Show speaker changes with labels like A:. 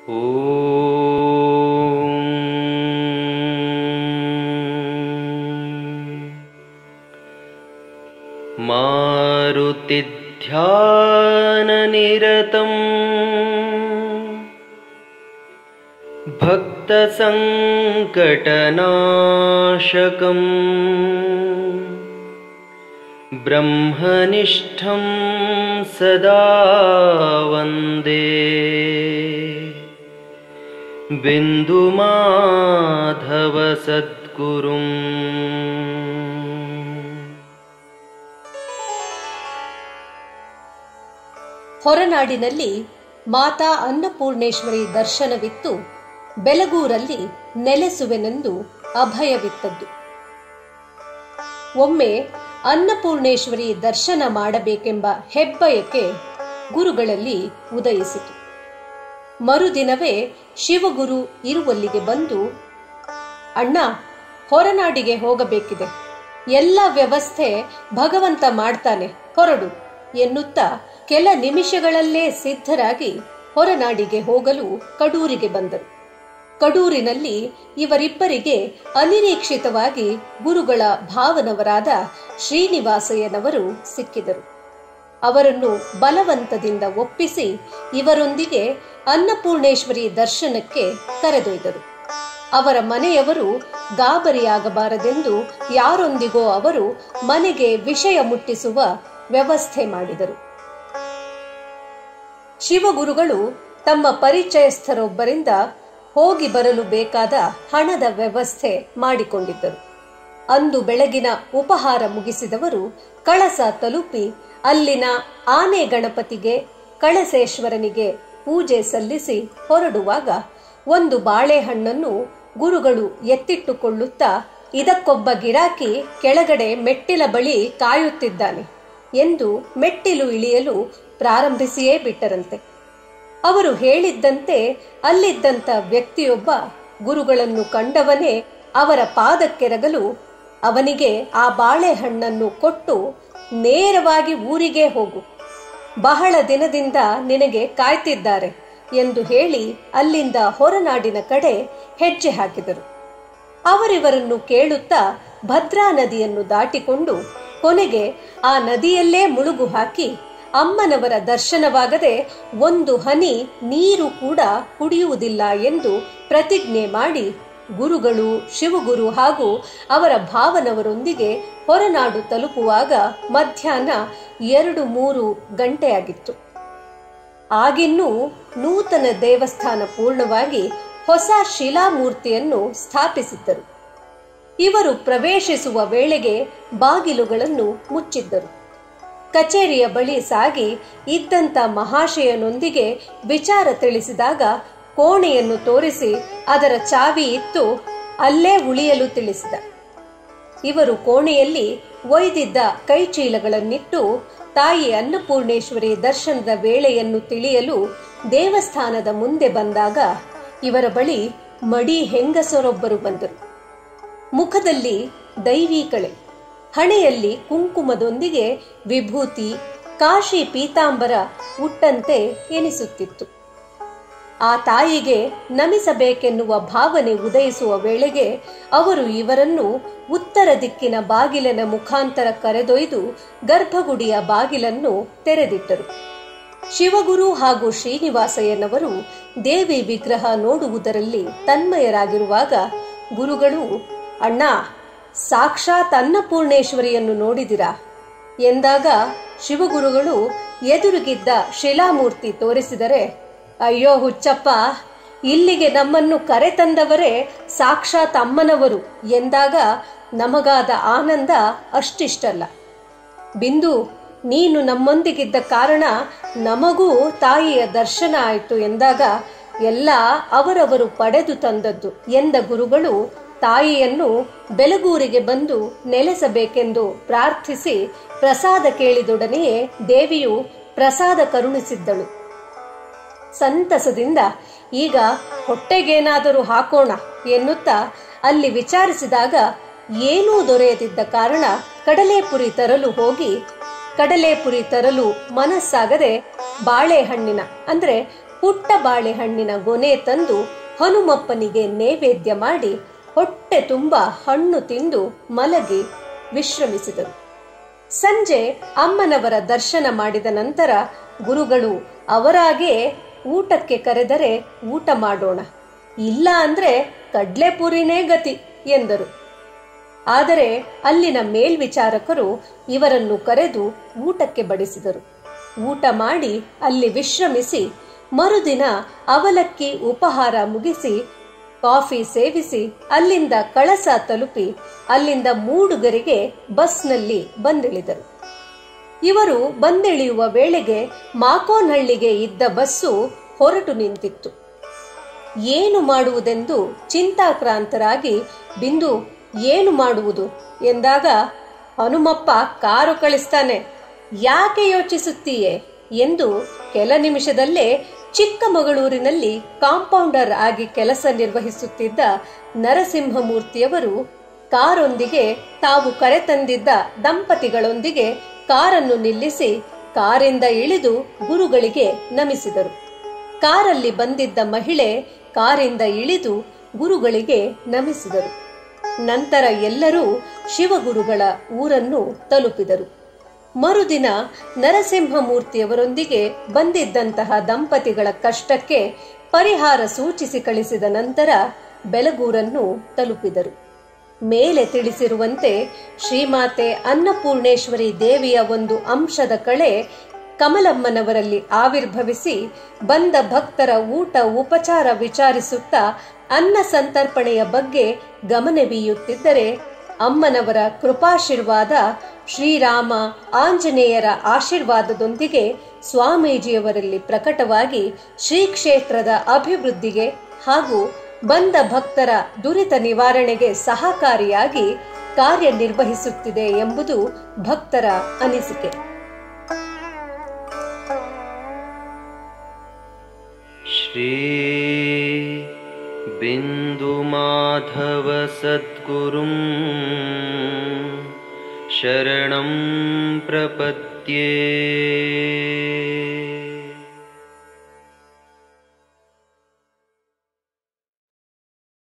A: मारुतिध्याननिरतम् भक्तसङ्कटनाशकम् ब्रह्मनिष्ठं सदा वन्दे बिन्दुमाधवसद्गुरुम्
B: ಹೊರನಾಡಿನಲ್ಲಿ ಮಾತಾ ಅನ್ನಪೂರ್ಣೇಶ್ವರಿ ದರ್ಶನವಿತ್ತು ಬೆಲಗೂರಲ್ಲಿ ನೆಲೆಸುವೆನೆಂದು ಅಭಯವಿತ್ತದ್ದು ಒಮ್ಮೆ ಅನ್ನಪೂರ್ಣೇಶ್ವರಿ ದರ್ಶನ ಮಾಡಬೇಕೆಂಬ ಹೆಬ್ಬಯಕೆ ಗುರುಗಳಲ್ಲಿ ಉದಯಿಸಿತು ಮರುದಿನವೇ ಶಿವಗುರು ಇರುವಲ್ಲಿಗೆ ಬಂದು ಅಣ್ಣ ಹೊರನಾಡಿಗೆ ಹೋಗಬೇಕಿದೆ ಎಲ್ಲ ವ್ಯವಸ್ಥೆ ಭಗವಂತ ಮಾಡ್ತಾನೆ ಹೊರಡು ಎನ್ನುತ್ತಾ ಕೆಲ ನಿಮಿಷಗಳಲ್ಲೇ ಸಿದ್ಧರಾಗಿ ಹೊರನಾಡಿಗೆ ಹೋಗಲು ಕಡೂರಿಗೆ ಬಂದರು ಕಡೂರಿನಲ್ಲಿ ಇವರಿಬ್ಬರಿಗೆ ಅನಿರೀಕ್ಷಿತವಾಗಿ ಗುರುಗಳ ಭಾವನವರಾದ ಶ್ರೀನಿವಾಸಯ್ಯನವರು ಸಿಕ್ಕಿದರು ಅವರನ್ನು ಬಲವಂತದಿಂದ ಒಪ್ಪಿಸಿ ಇವರೊಂದಿಗೆ ಅನ್ನಪೂರ್ಣೇಶ್ವರಿ ದರ್ಶನಕ್ಕೆ ಕರೆದೊಯ್ದರು ಅವರ ಮನೆಯವರು ಗಾಬರಿಯಾಗಬಾರದೆಂದು ಯಾರೊಂದಿಗೋ ಅವರು ಮನೆಗೆ ವಿಷಯ ಮುಟ್ಟಿಸುವ ವ್ಯವಸ್ಥೆ ಮಾಡಿದರು ಶಿವಗುರುಗಳು ತಮ್ಮ ಪರಿಚಯಸ್ಥರೊಬ್ಬರಿಂದ ಹೋಗಿ ಬರಲು ಬೇಕಾದ ಹಣದ ವ್ಯವಸ್ಥೆ ಮಾಡಿಕೊಂಡಿದ್ದರು ಅಂದು ಬೆಳಗಿನ ಉಪಹಾರ ಮುಗಿಸಿದವರು ಕಳಸ ತಲುಪಿ ಅಲ್ಲಿನ ಆನೆ ಗಣಪತಿಗೆ ಕಳಸೇಶ್ವರನಿಗೆ ಪೂಜೆ ಸಲ್ಲಿಸಿ ಹೊರಡುವಾಗ ಒಂದು ಬಾಳೆಹಣ್ಣನ್ನು ಗುರುಗಳು ಎತ್ತಿಟ್ಟುಕೊಳ್ಳುತ್ತಾ ಇದಕ್ಕೊಬ್ಬ ಗಿರಾಕಿ ಕೆಳಗಡೆ ಮೆಟ್ಟಿಲ ಬಳಿ ಕಾಯುತ್ತಿದ್ದಾನೆ ಎಂದು ಮೆಟ್ಟಿಲು ಇಳಿಯಲು ಪ್ರಾರಂಭಿಸಿಯೇ ಬಿಟ್ಟರಂತೆ ಅವರು ಹೇಳಿದ್ದಂತೆ ಅಲ್ಲಿದ್ದಂಥ ವ್ಯಕ್ತಿಯೊಬ್ಬ ಗುರುಗಳನ್ನು ಕಂಡವನೇ ಅವರ ಪಾದಕ್ಕೆರಗಲು ಅವನಿಗೆ ಆ ಬಾಳೆಹಣ್ಣನ್ನು ಕೊಟ್ಟು ನೇರವಾಗಿ ಊರಿಗೆ ಹೋಗು ಬಹಳ ದಿನದಿಂದ ನಿನಗೆ ಕಾಯ್ತಿದ್ದಾರೆ ಎಂದು ಹೇಳಿ ಅಲ್ಲಿಂದ ಹೊರನಾಡಿನ ಕಡೆ ಹೆಜ್ಜೆ ಹಾಕಿದರು ಅವರಿವರನ್ನು ಕೇಳುತ್ತಾ ಭದ್ರಾ ನದಿಯನ್ನು ದಾಟಿಕೊಂಡು ಕೊನೆಗೆ ಆ ನದಿಯಲ್ಲೇ ಮುಳುಗು ಹಾಕಿ ಅಮ್ಮನವರ ದರ್ಶನವಾಗದೆ ಒಂದು ಹನಿ ನೀರು ಕೂಡ ಕುಡಿಯುವುದಿಲ್ಲ ಎಂದು ಪ್ರತಿಜ್ಞೆ ಮಾಡಿ ಗುರುಗಳು ಶಿವಗುರು ಹಾಗೂ ಅವರ ಭಾವನವರೊಂದಿಗೆ ಹೊರನಾಡು ತಲುಪುವಾಗ ಮಧ್ಯಾಹ್ನ ಎರಡು ಮೂರು ಗಂಟೆಯಾಗಿತ್ತು ಆಗಿನ್ನೂ ನೂತನ ದೇವಸ್ಥಾನ ಪೂರ್ಣವಾಗಿ ಹೊಸ ಶಿಲಾಮೂರ್ತಿಯನ್ನು ಸ್ಥಾಪಿಸಿದ್ದರು ಇವರು ಪ್ರವೇಶಿಸುವ ವೇಳೆಗೆ ಬಾಗಿಲುಗಳನ್ನು ಮುಚ್ಚಿದ್ದರು ಕಚೇರಿಯ ಬಳಿ ಸಾಗಿ ಇದ್ದಂತ ಮಹಾಶಯನೊಂದಿಗೆ ವಿಚಾರ ತಿಳಿಸಿದಾಗ ಕೋಣೆಯನ್ನು ತೋರಿಸಿ ಅದರ ಚಾವಿ ಇತ್ತು ಅಲ್ಲೇ ಉಳಿಯಲು ತಿಳಿಸಿದ ಇವರು ಕೋಣೆಯಲ್ಲಿ ಒಯ್ದಿದ್ದ ಕೈಚೀಲಗಳನ್ನಿಟ್ಟು ತಾಯಿ ಅನ್ನಪೂರ್ಣೇಶ್ವರಿ ದರ್ಶನದ ವೇಳೆಯನ್ನು ತಿಳಿಯಲು ದೇವಸ್ಥಾನದ ಮುಂದೆ ಬಂದಾಗ ಇವರ ಬಳಿ ಮಡಿ ಹೆಂಗಸರೊಬ್ಬರು ಬಂದರು ಮುಖದಲ್ಲಿ ದೈವಿ ಕಳೆ ಹಣೆಯಲ್ಲಿ ಕುಂಕುಮದೊಂದಿಗೆ ವಿಭೂತಿ ಕಾಶಿ ಪೀತಾಂಬರ ಉಟ್ಟಂತೆ ಎನಿಸುತ್ತಿತ್ತು ಆ ತಾಯಿಗೆ ನಮಿಸಬೇಕೆನ್ನುವ ಭಾವನೆ ಉದಯಿಸುವ ವೇಳೆಗೆ ಅವರು ಇವರನ್ನು ಉತ್ತರ ದಿಕ್ಕಿನ ಬಾಗಿಲಿನ ಮುಖಾಂತರ ಕರೆದೊಯ್ದು ಗರ್ಭಗುಡಿಯ ಬಾಗಿಲನ್ನು ತೆರೆದಿಟ್ಟರು ಶಿವಗುರು ಹಾಗೂ ಶ್ರೀನಿವಾಸಯ್ಯನವರು ದೇವಿ ವಿಗ್ರಹ ನೋಡುವುದರಲ್ಲಿ ತನ್ಮಯರಾಗಿರುವಾಗ ಗುರುಗಳು ಅಣ್ಣ ಸಾಕ್ಷಾತ್ ಅನ್ನಪೂರ್ಣೇಶ್ವರಿಯನ್ನು ನೋಡಿದಿರಾ ಎಂದಾಗ ಶಿವಗುರುಗಳು ಎದುರುಗಿದ್ದ ಶಿಲಾಮೂರ್ತಿ ತೋರಿಸಿದರೆ ಅಯ್ಯೋ ಹುಚ್ಚಪ್ಪ ಇಲ್ಲಿಗೆ ನಮ್ಮನ್ನು ಕರೆತಂದವರೇ ಸಾಕ್ಷಾತ್ ಅಮ್ಮನವರು ಎಂದಾಗ ನಮಗಾದ ಆನಂದ ಅಷ್ಟಿಷ್ಟಲ್ಲ ಬಿಂದು ನೀನು ನಮ್ಮೊಂದಿಗಿದ್ದ ಕಾರಣ ನಮಗೂ ತಾಯಿಯ ದರ್ಶನ ಆಯಿತು ಎಂದಾಗ ಎಲ್ಲ ಅವರವರು ಪಡೆದು ತಂದದ್ದು ಎಂದ ಗುರುಗಳು ತಾಯಿಯನ್ನು ಬೆಲಗೂರಿಗೆ ಬಂದು ನೆಲೆಸಬೇಕೆಂದು ಪ್ರಾರ್ಥಿಸಿ ಪ್ರಸಾದ ಕೇಳಿದೊಡನೆಯೇ ದೇವಿಯು ಪ್ರಸಾದ ಕರುಣಿಸಿದ್ದಳು ಸಂತಸದಿಂದ ಈಗ ಹೊಟ್ಟೆಗೇನಾದರೂ ಹಾಕೋಣ ಎನ್ನುತ್ತಾ ಅಲ್ಲಿ ವಿಚಾರಿಸಿದಾಗ ಏನೂ ದೊರೆಯದಿದ್ದ ಕಾರಣ ಕಡಲೆಪುರಿ ತರಲು ಹೋಗಿ ಕಡಲೆಪುರಿ ತರಲು ಮನಸ್ಸಾಗದೆ ಬಾಳೆಹಣ್ಣಿನ ಅಂದ್ರೆ ಪುಟ್ಟ ಬಾಳೆಹಣ್ಣಿನ ಗೊನೆ ತಂದು ಹನುಮಪ್ಪನಿಗೆ ನೈವೇದ್ಯ ಮಾಡಿ ಹೊಟ್ಟೆ ತುಂಬ ಹಣ್ಣು ತಿಂದು ಮಲಗಿ ವಿಶ್ರಮಿಸಿದರು ಸಂಜೆ ಅಮ್ಮನವರ ದರ್ಶನ ಮಾಡಿದ ನಂತರ ಗುರುಗಳು ಅವರಾಗೇ ಊಟಕ್ಕೆ ಕರೆದರೆ ಊಟ ಮಾಡೋಣ ಇಲ್ಲ ಅಂದ್ರೆ ಕಡ್ಲೆಪುರಿನೇ ಗತಿ ಎಂದರು ಆದರೆ ಅಲ್ಲಿನ ಮೇಲ್ವಿಚಾರಕರು ಇವರನ್ನು ಕರೆದು ಊಟಕ್ಕೆ ಬಡಿಸಿದರು ಊಟ ಮಾಡಿ ಅಲ್ಲಿ ವಿಶ್ರಮಿಸಿ ಮರುದಿನ ಅವಲಕ್ಕಿ ಉಪಹಾರ ಮುಗಿಸಿ ಕಾಫಿ ಸೇವಿಸಿ ಅಲ್ಲಿಂದ ಕಳಸ ತಲುಪಿ ಅಲ್ಲಿಂದ ಮೂಡುಗರಿಗೆ ಬಸ್ನಲ್ಲಿ ಬಂದಿಳಿದರು ಇವರು ಬಂದಿಳಿಯುವ ವೇಳೆಗೆ ಮಾಕೋನಹಳ್ಳಿಗೆ ಇದ್ದ ಬಸ್ಸು ಹೊರಟು ನಿಂತಿತ್ತು ಏನು ಮಾಡುವುದೆಂದು ಚಿಂತಾಕ್ರಾಂತರಾಗಿ ಬಿಂದು ಏನು ಮಾಡುವುದು ಎಂದಾಗ ಹನುಮಪ್ಪ ಕಾರು ಕಳಿಸ್ತಾನೆ ಯಾಕೆ ಯೋಚಿಸುತ್ತೀಯೆ ಎಂದು ಕೆಲ ನಿಮಿಷದಲ್ಲೇ ಚಿಕ್ಕಮಗಳೂರಿನಲ್ಲಿ ಕಾಂಪೌಂಡರ್ ಆಗಿ ಕೆಲಸ ನಿರ್ವಹಿಸುತ್ತಿದ್ದ ನರಸಿಂಹಮೂರ್ತಿಯವರು ಕಾರೊಂದಿಗೆ ತಾವು ಕರೆತಂದಿದ್ದ ದಂಪತಿಗಳೊಂದಿಗೆ ಕಾರನ್ನು ನಿಲ್ಲಿಸಿ ಕಾರಿಂದ ಇಳಿದು ಗುರುಗಳಿಗೆ ನಮಿಸಿದರು ಕಾರಲ್ಲಿ ಬಂದಿದ್ದ ಮಹಿಳೆ ಕಾರಿಂದ ಇಳಿದು ಗುರುಗಳಿಗೆ ನಮಿಸಿದರು ನಂತರ ಎಲ್ಲರೂ ಶಿವಗುರುಗಳ ಊರನ್ನು ತಲುಪಿದರು ಮರುದಿನ ನರಸಿಂಹಮೂರ್ತಿಯವರೊಂದಿಗೆ ಬಂದಿದ್ದಂತಹ ದಂಪತಿಗಳ ಕಷ್ಟಕ್ಕೆ ಪರಿಹಾರ ಸೂಚಿಸಿ ಕಳಿಸಿದ ನಂತರ ಬೆಲಗೂರನ್ನು ತಲುಪಿದರು ಮೇಲೆ ತಿಳಿಸಿರುವಂತೆ ಶ್ರೀಮಾತೆ ಅನ್ನಪೂರ್ಣೇಶ್ವರಿ ದೇವಿಯ ಒಂದು ಅಂಶದ ಕಳೆ ಕಮಲಮ್ಮನವರಲ್ಲಿ ಆವಿರ್ಭವಿಸಿ ಬಂದ ಭಕ್ತರ ಊಟ ಉಪಚಾರ ವಿಚಾರಿಸುತ್ತಾ ಅನ್ನ ಸಂತರ್ಪಣೆಯ ಬಗ್ಗೆ ಗಮನವೀಯುತ್ತಿದ್ದರೆ ಅಮ್ಮನವರ ಕೃಪಾಶೀರ್ವಾದ ಶ್ರೀರಾಮ ಆಂಜನೇಯರ ಆಶೀರ್ವಾದದೊಂದಿಗೆ ಸ್ವಾಮೀಜಿಯವರಲ್ಲಿ ಪ್ರಕಟವಾಗಿ ಶ್ರೀ ಕ್ಷೇತ್ರದ ಅಭಿವೃದ್ಧಿಗೆ ಹಾಗೂ ಬಂದ ಭಕ್ತರ ದುರಿತ ನಿವಾರಣೆಗೆ ಸಹಕಾರಿಯಾಗಿ ಕಾರ್ಯನಿರ್ವಹಿಸುತ್ತಿದೆ ಎಂಬುದು ಭಕ್ತರ ಅನಿಸಿಕೆ
A: श्री बिन्दुमाधव सद्गुरुं शरणं प्रपद्ये